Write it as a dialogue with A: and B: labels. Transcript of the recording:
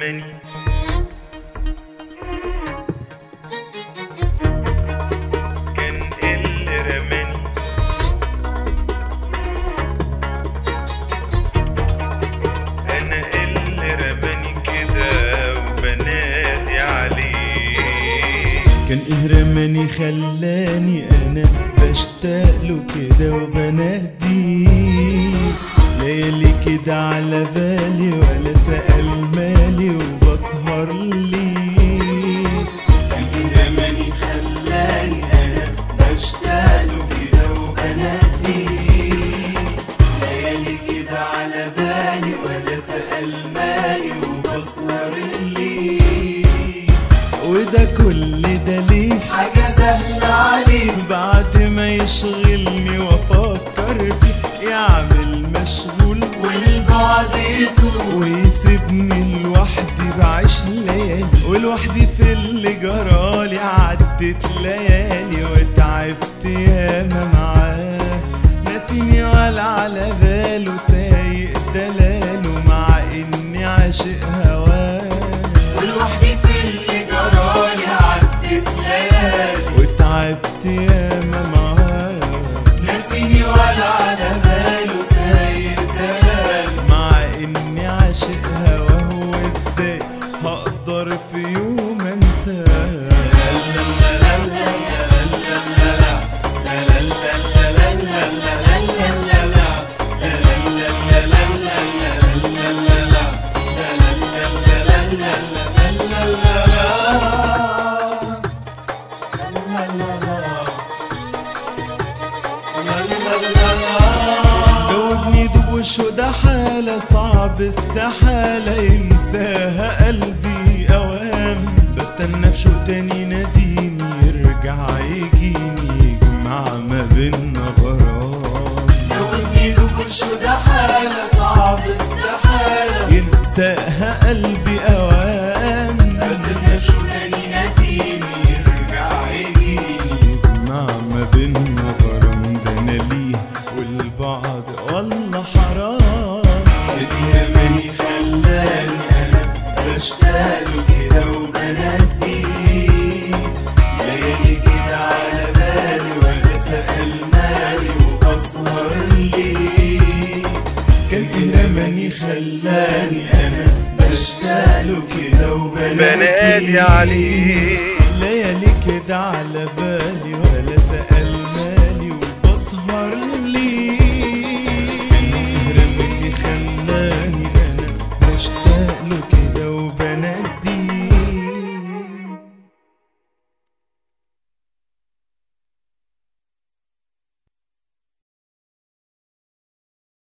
A: رماني كان اللي رماني انا اللي رماني كده وبنادي عليه
B: كان اهرماني خلاني انا بشتاق له كده وبناديه ليالي كده على بالي ولا سأل مالي وبسهر ليه كان اهرماني خلاني انا بشتاق له كده وبناديه ليالي كده على بالي ولا سأل مالي وبسهر ليه وده كل ده ليه حاجة سهلة عليه بعد ما يشغلني وافكر فيه يعمل مشغول والبعد يطول ويسيبني لوحدي بعيش ليالي ولوحدي في اللي جرالي عدت ليالي وتعبت ياما معاه ناسيني ولا على باله سايق دلاله مع اني عاشق هواه
C: ولوحدي في اللي جرالي عدت ليالي
B: وتعبت ياما معاه
C: ناسيني ولا على باله سايق دلالي
B: مع اني عاشق هواه وازاي هقدر في يوم انساه دوبني دوبوش وده حالة صعب استحالة ينساها قلبي أوام بستنى بشوق تاني ناديني يرجع يجيني يجمع ما بينا غرام
C: دوبني دوبش وده حالة صعب استحالة
B: ينساها قلبي أوام
C: بستنى شو تاني ناديني يرجع يجيني
B: يجمع ما بينا غرام ده أنا ليه والبعض والله حرام
C: يرماني خلاني انا بشتاقله كده وبنادي ليالي كده على بالي ولا سأل مالي وبسهر ليه
B: كان إهراماني خلاني أنا بشتاقله كده
A: بنادي عليه
B: ليالي كده على بالي ولا